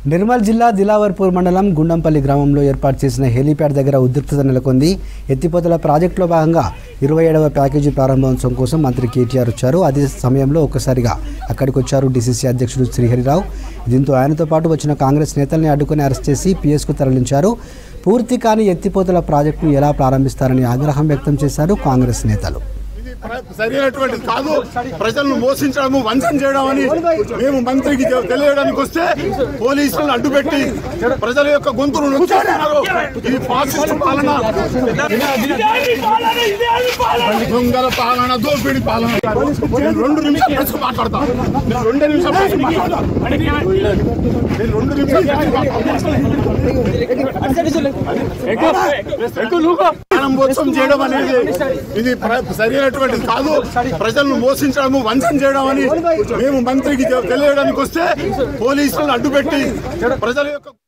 నిర్మల్ జిల్లా దిలావర్పూర్ మండలం గుండంపల్లి గ్రామంలో ఏర్పాటు చేసిన హెలీప్యాడ్ దగ్గర ఉద్రిక్తత నెలకొంది ఎత్తిపోతల ప్రాజెక్టులో భాగంగా ఇరవై ఏడవ ప్యాకేజీ ప్రారంభోత్సవం కోసం మంత్రి కేటీఆర్ వచ్చారు అదే సమయంలో ఒక్కసారిగా అక్కడికి వచ్చారు డీసీసీ అధ్యక్షుడు శ్రీహరిరావు దీంతో ఆయనతో పాటు వచ్చిన కాంగ్రెస్ నేతల్ని అడ్డుకొని అరెస్ట్ చేసి పీఎస్కు తరలించారు పూర్తి కాని ఎత్తిపోతల ప్రాజెక్టును ఎలా ప్రారంభిస్తారని ఆగ్రహం వ్యక్తం చేశారు కాంగ్రెస్ నేతలు ఇది ప్ర- సరైనటువంటిది కాదు ప్రజలను మోసించడము వంచన చేయడం అని మేము మంత్రికి తె- తెలియడానికి వస్తే పోలీసులను అడ్డుపెట్టి ప్రజల యొక్క గొంతును నొక్కేస్తున్నారు ఇది ఫాసిస్ట్ పాలన దొంగల పాలన దోపిడి పాలన నేను రెండు నిమిషాలు ప్రెస్కు మాట్లాడతా నేను రెండే నిమిషాలు ప్రెస్కు మాట్లాడతా నేను రెండు నిమిషాలు ప్రెస్కు మాట్లాడతా. ప్రారంభోత్సవం చేయడం అనేది ఇది ప్ర- సరైనటువంటిది కాదు ప్రజలను మోసించడము వంచన చేయడం అని మేము మంత్రికి తె- తెలియడానికి వస్తే పోలీసులను అడ్డుపెట్టి ప్రజల యొక్క